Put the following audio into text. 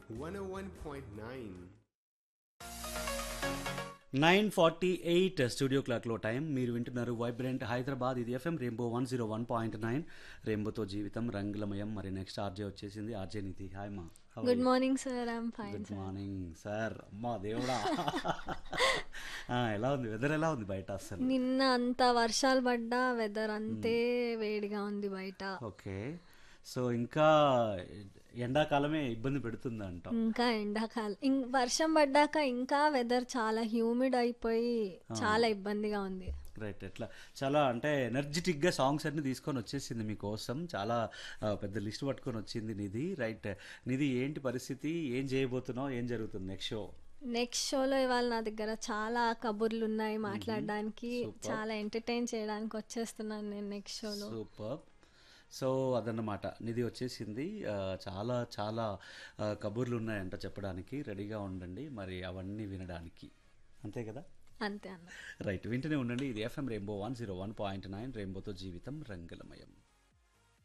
101.9. Nine forty eight studio క్లాక్లో time మీరు వింటున్నారు వైబ్రెంట్ హైదరాబాద్ ఇది FM rainbow one zero one point nine రెయిన్బోతో జీవితం రంగులమయం మరి నెక్స్ట్ ఆర్జే వచ్చేసింది ఆర్జే నిధి హాయ్ మా good morning sir I'm fine good morning sir అమ్మా దేవుడా ఆ, ఎలా ఉంది వెదర్ ఎలా ఉంది బయట అసలు నిన్న అంత వర్షాలు పడ్డా వెదర్ అంతే వేడిగా ఉంది బయట ఓకే సో ఇంకా ఎండాకాలమే ఇబ్బంది పెడుతుంది అంట ఇంకా ఎండాకాలం ఇం- వర్షం పడ్డాక ఇంకా వెదర్ చాలా హ్యూమిడ్ అయిపోయి చాలా ఇబ్బందిగా ఉంది రైట్ ఎట్లా చాలా అంటే ఎనర్జెటిక్గా సాంగ్స్ అన్ని తీసుకొని వచ్చేసింది మీకోసం చాలా ఆ, పెద్ద లిస్ట్ పట్టుకొని వచ్చింది నిధి రైట్ నిధి ఏంటి పరిస్థితి ఏం చేయబోతున్నావు ఏం జరుగుతుంది నెక్స్ట్ షో నెక్స్ట్ షోలో ఇవాళ నా దగ్గర చాలా కబుర్లు ఉన్నాయి మాట్లాడడానికి చాలా ఎంటర్టైన్ చేయడానికి వచ్చేస్తున్నాను నేను నెక్స్ట్ షోలో సూపర్ సో అదన్నమాట నిధి వచ్చేసింది ఆ, చాలా చాలా ఆ, కబుర్లు ఉన్నాయంట చెప్పడానికి రెడీగా ఉండండి మరి అవన్నీ వినడానికి అంతే కదా అంతే అన్న రైట్ వింటూనే ఉండండి ఇది FM rainbow one zero one point nine రెయిన్బోతో జీవితం రంగులమయం